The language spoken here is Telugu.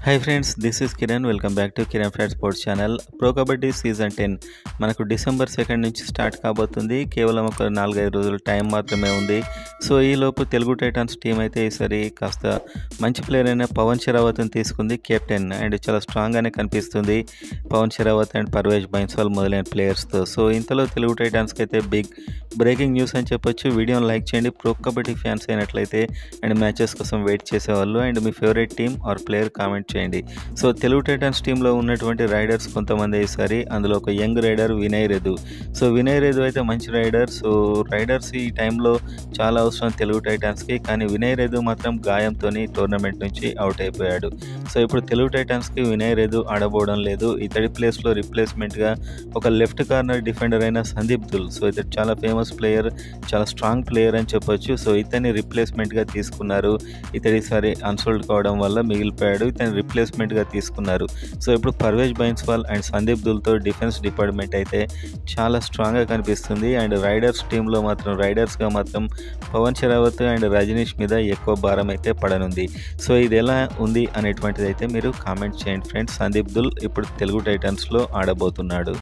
hi friends this is Kiran welcome back to Kiran flat sports channel Pro Kabaddi season ten మనకు డిసెంబర్ సెకండ్ నుంచి స్టార్ట్ కాబోతుంది కేవలం ఒక నాలుగైదు రోజుల టైం మాత్రమే ఉంది సో ఈలోపు తెలుగు టైటాన్స్ టీం అయితే ఈసారి కాస్త మంచి ప్లేయర్ అయిన పవన్ షెరావత్ని తీసుకుంది కెప్టెన్ అండ్ చాలా స్ట్రాంగ్గానే కనిపిస్తుంది పవన్ షెరావత్ అండ్ పర్వేజ్ బైన్స్వాల్ మొదలైన ప్లేయర్స్తో సో ఇంతలో తెలుగు టైటాన్స్కి అయితే బిగ్ బ్రేకింగ్ న్యూస్ అని చెప్పొచ్చు వీడియోని లైక్ చేయండి ప్రో కబడ్డీ ఫ్యాన్స్ అయినట్లయితే అండ్ మ్యాచెస్ కోసం వెయిట్ చేసేవాళ్ళు అండ్ మీ favourite team or player comment చేయండి సో తెలుగు టైటన్స్ టీంలో ఉన్నటువంటి రైడర్స్ కొంతమంది ఈసారి అందులో ఒక యంగ్ రైడర్ వినయ్ రెదు సో వినయ్ రెదు అయితే మంచి రైడర్ సో రైడర్స్ ఈ టైంలో చాలా అవసరం తెలుగు టైటన్స్కి కానీ వినయ్ రెదు మాత్రం గాయంతో టోర్నమెంట్ నుంచి అవుట్ అయిపోయాడు సో ఇప్పుడు తెలుగు టైటన్స్కి వినయ్ రెదు ఆడబోవడం లేదు ఇతడి ప్లేస్లో రిప్లేస్మెంట్గా ఒక లెఫ్ట్ కార్నర్ డిఫెండర్ అయిన సందీప్ దుల్ సో ఇతడు చాలా ఫేమస్ ప్లేయర్ చాలా స్ట్రాంగ్ ప్లేయర్ అని చెప్పొచ్చు సో ఇతన్ని రిప్లేస్మెంట్గా తీసుకున్నారు ఇతడు ఈసారి అన్సోల్డ్ కావడం వల్ల మిగిలిపోయాడు ఇతని రిప్లేస్మెంట్గా తీసుకున్నారు సో ఇప్పుడు పర్వేజ్ బైన్స్వాల్ అండ్ సందీప్ దుల్తో డిఫెన్స్ డిపార్ట్మెంట్ అయితే చాలా స్ట్రాంగ్గా కనిపిస్తుంది అండ్ రైడర్స్ టీంలో మాత్రం రైడర్స్గా మాత్రం పవన్ షెరావత్ అండ్ రజనీష్ మీద ఎక్కువ భారం అయితే పడనుంది సో ఇది ఎలా ఉంది అనేటువంటిది అయితే మీరు కామెంట్ చేయండి ఫ్రెండ్స్ సందీప్ దుల్ ఇప్పుడు తెలుగు టైటన్స్లో ఆడబోతున్నాడు